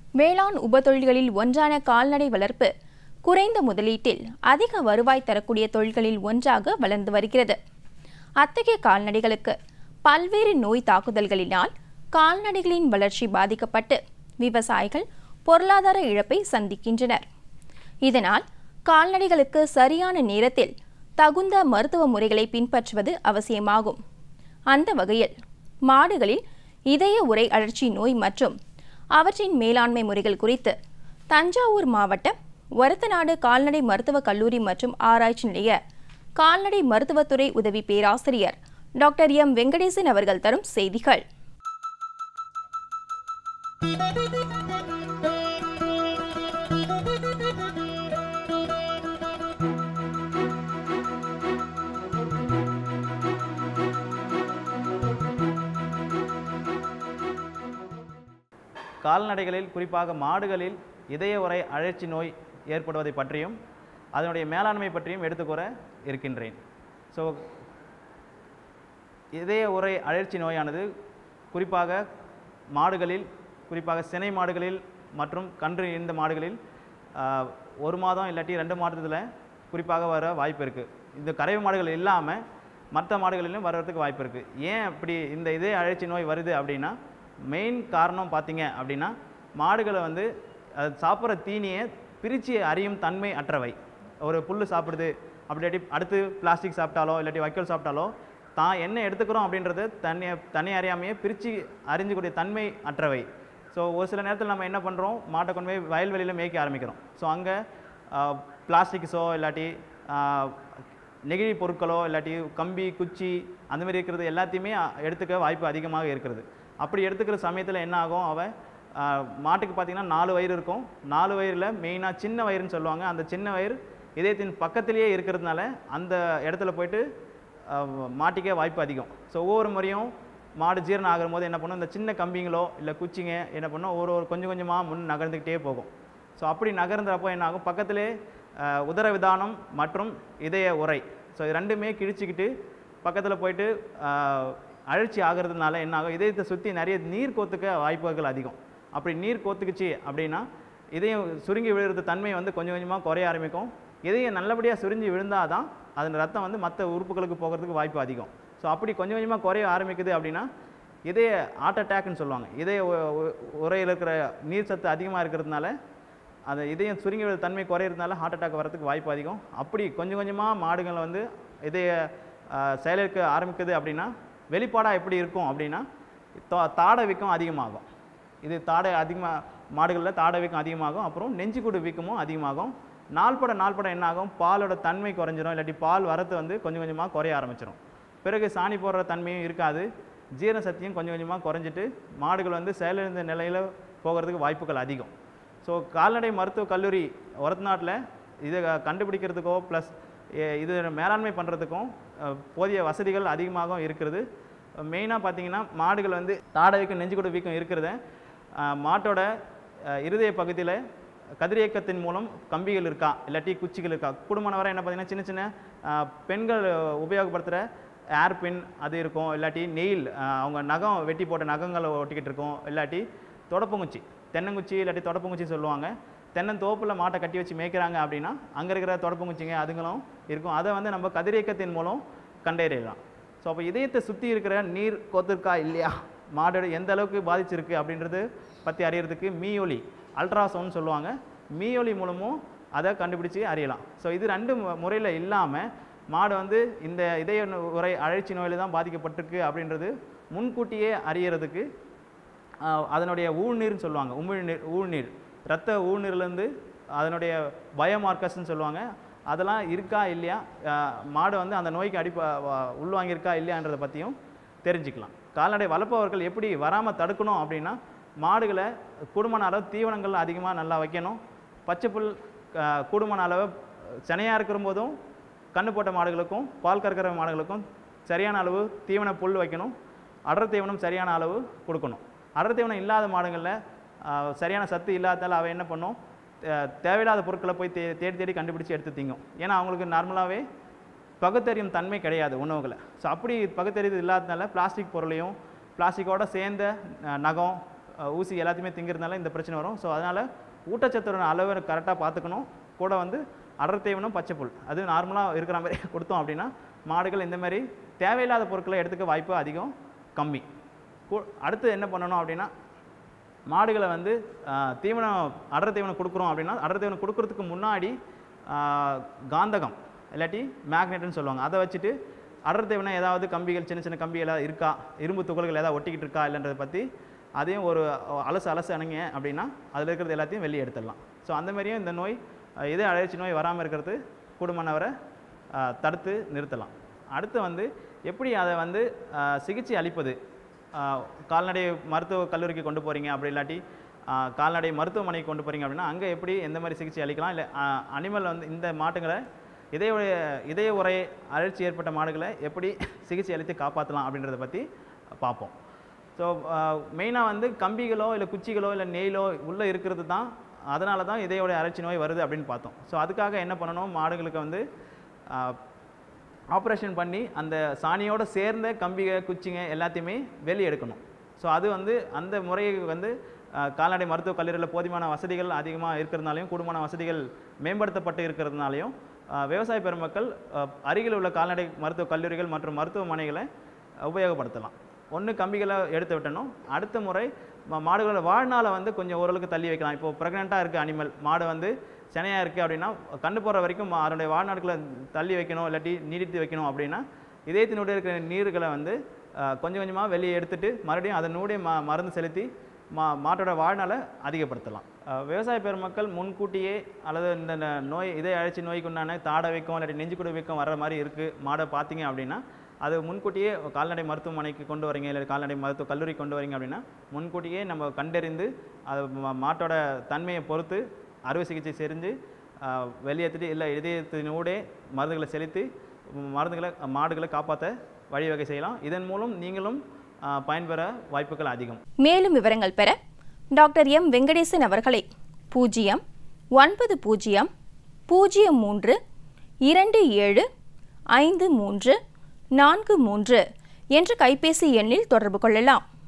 வேளாண் உபதொழில்களில் ஒன்றான கால்நடை வளர்ப்பு குறைந்த முதலீட்டில் அதிக வருவாய் தரக்கூடிய தொழில்களில் ஒன்றாக வளர்ந்து வருகிறது அத்தகைய கால்நடைகளுக்கு பல்வேறு நோய் தாக்குதல்களினால் கால்நடைகளின் வளர்ச்சி பாதிக்கப்பட்டு விவசாயிகள் பொருளாதார இழப்பை சந்திக்கின்றனர் இதனால் கால்நடைகளுக்கு சரியான நேரத்தில் தகுந்த மருத்துவ முறைகளை பின்பற்றுவது அவசியமாகும் அந்த வகையில் மாடுகளில் இதய உறை அழற்சி நோய் மற்றும் அவற்றின் மேலாண்மை முறைகள் குறித்து தஞ்சாவூர் மாவட்டம் ஒரத்தநாடு கால்நடை மருத்துவக் கல்லூரி மற்றும் ஆராய்ச்சி நிலைய கால்நடை மருத்துவத்துறை உதவி பேராசிரியர் டாக்டர் எம் வெங்கடேசன் அவர்கள் தரும் செய்திகள் கால்நடைகளில் குறிப்பாக மாடுகளில் இதய உறை அழற்சி நோய் ஏற்படுவதை பற்றியும் அதனுடைய மேலாண்மை பற்றியும் எடுத்துக்கூற இருக்கின்றேன் ஸோ இதய உறை அழற்சி நோயானது குறிப்பாக மாடுகளில் குறிப்பாக சினை மாடுகளில் மற்றும் கன்று இந்த மாடுகளில் ஆஹ், ஒரு மாதம் இல்லாட்டி ரெண்டு மாதத்தில் குறிப்பாக வர வாய்ப்பு இருக்குது இந்த கறவை மாடுகள் இல்லாமல் மற்ற மாடுகளிலும் வர்றதுக்கு வாய்ப்பு இருக்குது ஏன் அப்படி இந்த இதய அழற்சி நோய் வருது அப்படின்னா மெயின் காரணம் பார்த்தீங்க அப்படின்னா மாடுகளை வந்து அது சாப்பிட்ற தீனியை பிரித்து அறியும் தன்மை அற்றவை ஒரு புல் சாப்பிடுது அப்படி இல்லாட்டி அடுத்து பிளாஸ்டிக் சாப்பிட்டாலோ இல்லாட்டி வைக்கோல் சாப்பிட்டாலோ தான் என்ன எடுத்துக்கிறோம் அப்படின்றது தன்னை தனி அறியாமையே பிரித்து அறிஞ்சக்கூடிய தன்மை அற்றவை ஸோ ஒரு சில நேரத்தில் நம்ம என்ன பண்ணுறோம் மாட்டை கொண்டு போய் வயல்வெளியில் மேய்க்க ஆரம்பிக்கிறோம் ஸோ அங்கே பிளாஸ்டிக்ஸோ இல்லாட்டி ஆஹ், நெகிழி பொருட்களோ இல்லாட்டி கம்பி குச்சி அந்த மாதிரி இருக்கிறது எல்லாத்தையுமே அஹ், எடுத்துக்க வாய்ப்பு அதிகமாக இருக்கிறது அப்படி எடுத்துக்கிற சமயத்தில் என்ன ஆகும் அவன் ஆஹ், மாட்டுக்கு பார்த்தீங்கன்னா நாலு வயிறு இருக்கும் நாலு வயிறில் மெயினாக சின்ன வயிறுன்னு சொல்லுவாங்க அந்த சின்ன வயிறு இதயத்தின் பக்கத்திலேயே இருக்கிறதுனால அந்த இடத்துல போயிட்டு ஆஹ், மாட்டிக்க வாய்ப்பு அதிகம் ஸோ ஒவ்வொரு முறையும் மாடு ஜீரணம் ஆகிற போது என்ன பண்ணும் இந்த சின்ன கம்பிங்களோ இல்லை குச்சிங்க என்ன பண்ணும் ஒரு ஒரு கொஞ்சம் கொஞ்சமாக முன் நகர்ந்துக்கிட்டே போகும் ஸோ அப்படி நகர்ந்தப்போ என்ன ஆகும் பக்கத்திலே ஆஹ், உதர விதானம் மற்றும் இதய உறை ஸோ இது ரெண்டுமே கிழிச்சிக்கிட்டு பக்கத்தில் போயிட்டு ஆஹ், அழற்சி ஆகிறதுனால என்ன ஆகும் இதயத்தை சுற்றி நிறைய நீர் கோத்துக்க வாய்ப்புகள் அதிகம் அப்படி நீர் கோத்துக்குச்சு அப்படின்னா இதயம் சுருங்கி விழுறது தன்மை வந்து கொஞ்சம் கொஞ்சமாக குறைய ஆரம்பிக்கும் இதயம் நல்லபடியாக சுருங்கி விழுந்தால் தான் அதன் ரத்தம் வந்து மற்ற உறுப்புகளுக்கு போகிறதுக்கு வாய்ப்பு அதிகம் ஸோ அப்படி கொஞ்சம் கொஞ்சமாக குறைய ஆரம்பிக்குது அப்படின்னா இதய ஹார்ட் அட்டாக்னு சொல்லுவாங்க இதய உ- உ- உறையில் இருக்கிற நீர் சத்து அதிகமாக இருக்கிறதுனால அந்த இதயம் சுருங்கி விழுற தன்மை குறையிறதுனால ஹார்ட் அட்டாக் வரதுக்கு வாய்ப்பு அதிகம் அப்படி கொஞ்சம் கொஞ்சமாக மாடுகள் வந்து இதய ஆஹ், செயலிழக்க ஆரம்பிக்குது அப்படின்னா வெளிப்பாடாக எப்படி இருக்கும் அப்படின்னா தா- தாடை வீக்கம் அதிகமாகும் இது தாடை அதிகமாக மாடுகளில் தாடை வீக்கம் அதிகமாகும் அப்புறம் நெஞ்சுக்கூடு வீக்கமும் அதிகமாகும் நாள்பட நாள்பட என்ன ஆகும் பாலோட தன்மை குறைஞ்சிரும் இல்லாட்டி பால் வரத்து வந்து கொஞ்சம் கொஞ்சமாக குறைய ஆரம்பிச்சிடும் பிறகு சாணி போடுற தன்மையும் இருக்காது ஜீரண சக்தியும் கொஞ்சம் கொஞ்சமாக குறைஞ்சிட்டு மாடுகள் வந்து செயலிழந்த நிலையில் போகிறதுக்கு வாய்ப்புகள் அதிகம் ஸோ கால்நடை மருத்துவக் கல்லூரி ஒரத்நாட்டில் இதை கண்டுபிடிக்கிறதுக்கோ ப்ளஸ் இது மேலாண்மை பண்ணுறதுக்கும் போதிய வசதிகள் அதிகமாக இருக்கிறது மெயினாக பார்த்தீங்கன்னா மாடுகள் வந்து தாடை வீக்கம் நெஞ்சுக்கூடு வீக்கம் இருக்கிறத அஹ், மாட்டோட அஹ், இருதய பகுதியில் கதிரியக்கத்தின் மூலம் கம்பிகள் இருக்கா இல்லாட்டி குச்சிகள் இருக்கா கூடுமான வரை என்ன பார்த்தீங்கன்னா சின்ன சின்ன அஹ், பெண்கள் உபயோகப்படுத்துகிற ஏர்பின் அது இருக்கும் இல்லாட்டி நெயில் அவங்க நகம் வெட்டி போட்ட நகங்களை ஒட்டிக்கிட்டு இருக்கும் இல்லாட்டி தொடப்பங்குச்சி தென்னங்குச்சி இல்லாட்டி தொடப்பங்குச்சி சொல்லுவாங்க தென்னந்தோப்பில் மாட்டை கட்டி வச்சு மேய்க்கிறாங்க அப்படின்னா அங்கே இருக்கிற தொடப்பங்குச்சிங்க அதுங்களும் இருக்கும் அதை வந்து நம்ம கதிரியக்கத்தின் மூலம் கண்டறியலாம் ஸோ அப்போ இதயத்தை சுற்றி இருக்கிற நீர் கொத்திருக்கா இல்லையா மாடோட எந்த அளவுக்கு பாதிச்சிருக்கு அப்படின்றது பற்றி அறியறதுக்கு மீயொலி அல்ட்ராசவுண்ட் சொல்லுவாங்க மீயொலி மூலமும் அதை கண்டுபிடிச்சி அறியலாம் ஸோ இது ரெண்டு முறையில் இல்லாமல் மாடு வந்து இந்த இதய நோ- உறை அழற்சி நோயில் தான் பாதிக்கப்பட்டிருக்கு அப்படின்றது முன்கூட்டியே அறியறதுக்கு ஆஹ், அதனுடைய ஊழ்நீர்னு சொல்லுவாங்க உமிழ்நீர் ஊழ்நீர் இரத்த ஊழ்நீர்லேருந்து அதனுடைய பயோமார்க்கர்ஸ்னு சொல்லுவாங்க அதெல்லாம் இருக்கா இல்லையா ஆஹ், மாடு வந்து அந்த நோய்க்கு அடிப்ப வ- உள்வாங்கியிருக்கா இல்லையான்றதை பற்றியும் தெரிஞ்சுக்கலாம் கால்நடை வளர்ப்பவர்கள் எப்படி வராமல் தடுக்கணும் அப்படின்னா மாடுகளை கூடுமான அளவு தீவனங்கள் அதிகமாக நல்லா வைக்கணும் பச்சைப்புல் ஆஹ், கூடுமான அளவு சினையாக இருக்கிற போதும் கண்ணு போட்ட மாடுகளுக்கும் பால் கறக்கிற மாடுகளுக்கும் சரியான அளவு தீவன புல் வைக்கணும் அடர் தீவனம் சரியான அளவு கொடுக்கணும் அடர் தீவனம் இல்லாத மாடுகளில் ஆஹ், சரியான சத்து இல்லாததால் அவ என்ன பண்ணும் தே- தேவையில்லாத பொருட்களை போய் தே தேடி தேடி கண்டுபிடிச்சு எடுத்து திங்கும் ஏன்னா அவங்களுக்கு நார்மலாகவே பகுத்தறியும் தன்மை கிடையாது உணவுகளை ஸோ அப்படி பகுத்தறிவு இல்லாததுனால பிளாஸ்டிக் பொருளையும் பிளாஸ்டிக்கோட சேர்ந்த அஹ், நகம் அஹ், ஊசி எல்லாத்தையுமே திங்கிறதுனால இந்த பிரச்சனை வரும் ஸோ அதனால் ஊட்டச்சத்தோட அளவை கரெக்டாக பார்த்துக்கணும் கூட வந்து அடர் தீவனம் பச்சைப்புல் அது நார்மலாக இருக்கிற மாதிரி கொடுத்தோம் அப்படின்னா மாடுகள் இந்த மாதிரி தேவையில்லாத பொருட்களை எடுத்துக்க வாய்ப்பு அதிகம் கம்மி கூ- அடுத்து என்ன பண்ணணும் அப்படின்னா மாடுகளை வந்து ஆஹ், தீவனம் அடர் தீவனம் கொடுக்குறோம் அப்படின்னா அடர் தீவனம் கொடுக்கறதுக்கு முன்னாடி ஆஹ், காந்தகம் இல்லாட்டி மேக்னெட்னு சொல்லுவாங்க அதை வச்சுட்டு அடர் தீவனம் ஏதாவது கம்பிகள் சின்ன சின்ன கம்பி ஏதாவது இருக்கா இரும்பு துகள்கள் ஏதாவது ஒட்டிக்கிட்டு இருக்கா இல்லைன்றதை பற்றி அதையும் ஒரு அலசு அலசு அணுங்க அப்படின்னா அதில் இருக்கிறது எல்லாத்தையும் வெளியே எடுத்துடலாம் ஸோ அந்த மாதிரியும் இந்த நோய் ஆஹ், இதய அழற்சி நோய் வராமல் இருக்கிறது கூடுமானவரை ஆஹ், தடுத்து நிறுத்தலாம் அடுத்து வந்து எப்படி அதை வந்து ஆஹ், சிகிச்சை அளிப்பது ஆஹ், கால்நடை மருத்துவ கல்லூரிக்கு கொண்டு போகிறீங்க அப்படி இல்லாட்டி ஆஹ், கால்நடை மருத்துவமனைக்கு கொண்டு போகிறீங்க அப்படின்னா அங்கே எப்படி எந்த மாதிரி சிகிச்சை அளிக்கலாம் இல்லை அனிமல் வந்து இந்த மாட்டுங்களை இதய உறை- இதய உரை அழற்சி ஏற்பட்ட மாடுகளை எப்படி சிகிச்சை அளித்து காப்பாற்றலாம் அப்படின்றத பற்றி பார்ப்போம் ஸோ மெயினாக வந்து கம்பிகளோ இல்லை குச்சிகளோ இல்லை நெய்லோ உள்ளே இருக்கிறது தான் அதனால தான் இதயோட அழற்சி நோய் வருது அப்படின்னு பார்த்தோம் ஸோ அதுக்காக என்ன பண்ணணும் மாடுகளுக்கு வந்து ஆப்ரேஷன் பண்ணி அந்த சாணியோட சேர்ந்த கம்பிக குச்சிங்க எல்லாத்தையுமே வெளியே எடுக்கணும் ஸோ அது வந்து அந்த முறையை வந்து அஹ், கால்நடை மருத்துவக் கல்லூரியில் போதுமான வசதிகள் அதிகமாக இருக்கிறதுனாலையும் கூடுமான வசதிகள் மேம்படுத்தப்பட்டு இருக்கிறதுனாலையும் அஹ், விவசாய பெருமக்கள் அஹ், அருகில் உள்ள கால்நடை மருத்துவக் கல்லூரிகள் மற்றும் மருத்துவமனைகளை உபயோகப்படுத்தலாம் ஒன்று கம்பிகளை எடுத்து விட்டணும் அடுத்த முறை ம- மாடுகளோட வாழ்நாளை வந்து கொஞ்சம் ஓரளவுக்கு தள்ளி வைக்கலாம் இப்போ ப்ரெக்னெண்ட்டாக இருக்குது அனிமல் மாடு வந்து சினையாக இருக்குது அப்படின்னா கண்டு போகிற வரைக்கும் மா- அதனுடைய வாழ்நாட்களை தள்ளி வைக்கணும் இல்லாட்டி நீடித்து வைக்கணும் அப்படின்னா இதயத்தினுடைய இருக்கிற நீர்களை வந்து அஹ், கொஞ்சம் கொஞ்சமாக வெளியே எடுத்துட்டு மறுபடியும் அதனுடைய ம மருந்து செலுத்தி மா மாட்டோட வாழ்நாளை அதிகப்படுத்தலாம் அஹ், விவசாய பெருமக்கள் முன்கூட்டியே அல்லது இந்த ந- நோய் இதய அழற்சி நோய்க்கு உண்டான தாடை வீக்கம் இல்லாட்டி நெஞ்சுக்குடு வீக்கம் வர்ற மாதிரி இருக்குது மாடை பார்த்தீங்க அப்படின்னா அது முன்கூட்டியே கால்நடை மருத்துவமனைக்கு கொண்டு வரீங்க இல்லை கால்நடை மருத்துவ கல்லூரி கொண்டு வரீங்க அப்படின்னா முன்கூட்டியே நம்ம கண்டறிந்து அது ம- மாட்டோட தன்மையை பொறுத்து அறுவை சிகிச்சை செஞ்சு ஆஹ், வெளியேற்றிட்டு இல்லை இதயத்தினூடே மருந்துகளை செலுத்தி ம், மருந்துகளை மாடுகளை காப்பாற்ற வழிவகை செய்யலாம் இதன் மூலம் நீங்களும் ஆஹ், பயன்பெற வாய்ப்புகள் அதிகம் மேலும் விவரங்கள் பெற டாக்டர் எம் வெங்கடேசன் அவர்களை பூஜ்ஜியம் ஒன்பது பூஜ்ஜியம் பூஜ்ஜியம் மூன்று இரண்டு ஏழு ஐந்து மூன்று நான்கு மூன்று என்ற கைபேசி எண்ணில் தொடர்பு கொள்ளலாம்